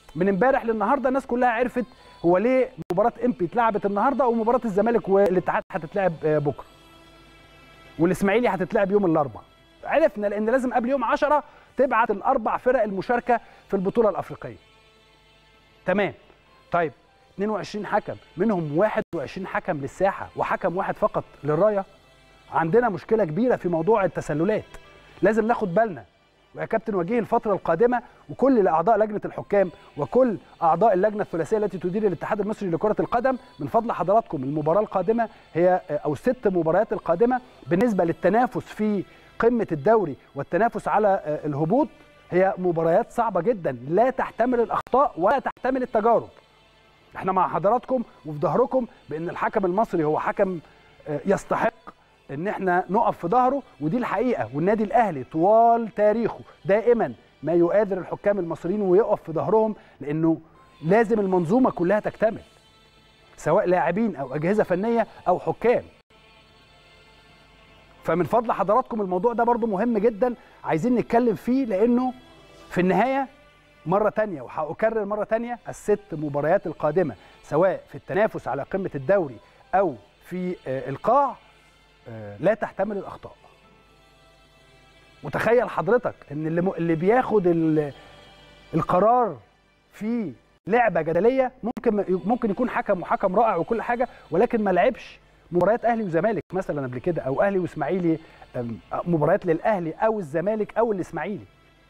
من امبارح للنهارده الناس كلها عرفت هو ليه مباراه امبي اتلعبت النهارده ومباراه الزمالك والاتحاد هتتلعب آه، بكره والاسماعيلي هتتلعب يوم الاربعاء عرفنا لان لازم قبل يوم 10 تبعت الاربع فرق المشاركه في البطوله الافريقيه تمام طيب 22 حكم منهم 21 حكم للساحه وحكم واحد فقط للرايه عندنا مشكله كبيره في موضوع التسللات لازم ناخد بالنا ويا كابتن وجيه الفتره القادمه وكل اعضاء لجنه الحكام وكل اعضاء اللجنه الثلاثيه التي تدير الاتحاد المصري لكره القدم من فضل حضراتكم المباراه القادمه هي او الست مباريات القادمه بالنسبه للتنافس في قمه الدوري والتنافس على الهبوط هي مباريات صعبه جدا لا تحتمل الاخطاء ولا تحتمل التجارب احنا مع حضراتكم وفي ظهركم بان الحكم المصري هو حكم آه، يستحق ان احنا نقف في ظهره ودي الحقيقه والنادي الاهلي طوال تاريخه دائما ما يؤازر الحكام المصريين ويقف في ظهرهم لانه لازم المنظومه كلها تكتمل سواء لاعبين او اجهزه فنيه او حكام فمن فضل حضراتكم الموضوع ده برضو مهم جدا عايزين نتكلم فيه لانه في النهايه مرة تانية وهأكرر مرة تانية الست مباريات القادمة سواء في التنافس على قمة الدوري أو في آه، القاع آه، لا تحتمل الأخطاء وتخيل حضرتك ان اللي م- اللي بياخد ال- القرار في لعبه جدليه ممكن ما- ممكن يكون حكم وحكم رائع وكل حاجه ولكن ما لعبش مباريات اهلي وزمالك مثلا قبل كده او اهلي واسماعيلي أم، مباريات للاهلي او الزمالك او الاسماعيلي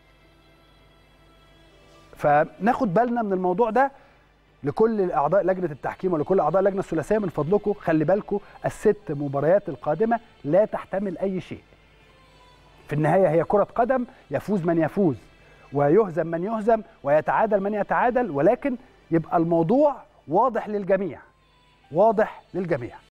فناخد بالنا من الموضوع ده لكل اعضاء لجنه التحكيم ولكل اعضاء اللجنه الثلاثيه من فضلكم خلي بالكم الست مباريات القادمه لا تحتمل اي شيء في النهايه هي كره قدم يفوز من يفوز ويهزم من يهزم ويتعادل من يتعادل ولكن يبقى الموضوع واضح للجميع واضح للجميع